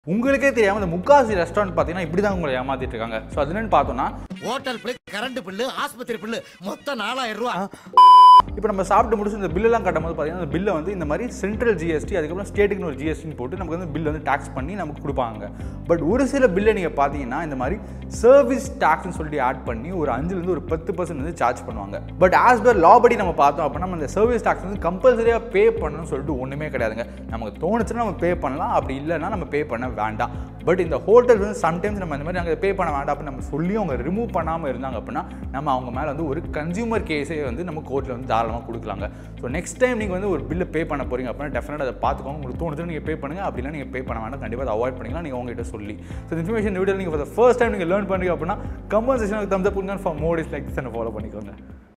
உங்களுக்கே தெரியாம இந்த முக்காசி ரெஸ்டாரண்ட் பார்த்தீங்கன்னா இப்படி தான் உங்களை ஏமாத்திட்டு இருக்காங்க ஸோ அது என்னன்னு பார்த்தோம்னா ஹோட்டல் பில்லு கரண்ட் பில்லு ஆஸ்பத்திரி பில்லு மொத்தம் நாலாயிரம் ரூபா இப்போ நம்ம சாப்பிட்டு முடிச்சு இந்த பில்லெல்லாம் கட்டும்போது பார்த்தீங்கன்னா அந்த பில்லை வந்து இந்த மாதிரி சென்ட்ரல் ஜிஎஸ்டி அதுக்கப்புறம் ஸ்டேட்டுக்குன்னு ஒரு ஜிஎஸ்டின்னு போட்டு நமக்கு வந்து பில் வந்து டேக்ஸ் பண்ணி நமக்கு கொடுப்பாங்க பட் ஒரு சில பில்லை நீங்கள் பார்த்தீங்கன்னா இந்த மாதிரி சர்வீஸ் டேக்ஸ்னு சொல்லிட்டு ஆட் பண்ணி ஒரு அஞ்சுலேருந்து ஒரு பத்து பர்சன்ட் வந்து சார்ஜ் பண்ணுவாங்க பட் ஆஸ் பர் லா படி நம்ம பார்த்தோம் அப்படின்னா நம்ம இந்த சர்வீஸ் டேக்ஸ் வந்து கம்பல்சரியாக பே பண்ணணும்னு சொல்லிட்டு ஒன்றுமே கிடையாதுங்க நமக்கு தோணுச்சுன்னா நம்ம பே பண்ணலாம் அப்படி இல்லைன்னா நம்ம பே பண்ண வேண்டாம் பட் இந்த ஹோட்டல் வந்து சம்டைம்ஸ் நம்ம இந்த மாதிரி நாங்கள் பே பண்ண வேண்டாம் அப்படின்னு நம்ம சொல்லி அவங்க ரிமூவ் பண்ணாமல் இருந்தாங்க அப்படின்னா நம்ம அவங்க மேலே வந்து ஒரு கன்சியூமர் கேஸே வந்து நம்ம கோர்ட்டில் வந்து தாராளமாக கொடுக்கலாங்க ஸோ நெக்ஸ்ட் டைம் நீங்கள் வந்து ஒரு பில்லு பே பண்ண போறீங்க அப்படின்னா டெஃபினட் அதை பார்த்துக்கோங்க உங்களுக்கு தோணுச்சு நீங்கள் பே பண்ணுங்க அப்படிலாம் நீங்கள் பே பண்ண வேண்டாம் கண்டிப்பாக அதை அவாய்ட் பண்ணிக்கலாம் நீங்கள் உங்ககிட்ட சொல்லி ஸோ இன்ஃபர்மேஷன் வீடியோ நீங்கள் ஃபர்ஸ்ட் டைம் நீங்கள் லேர்ன் பண்ணுறீங்க அப்படின்னா கம்பன்சேஷனுக்கு thumbs up for mode is like follow பண்ணிக்கோங்க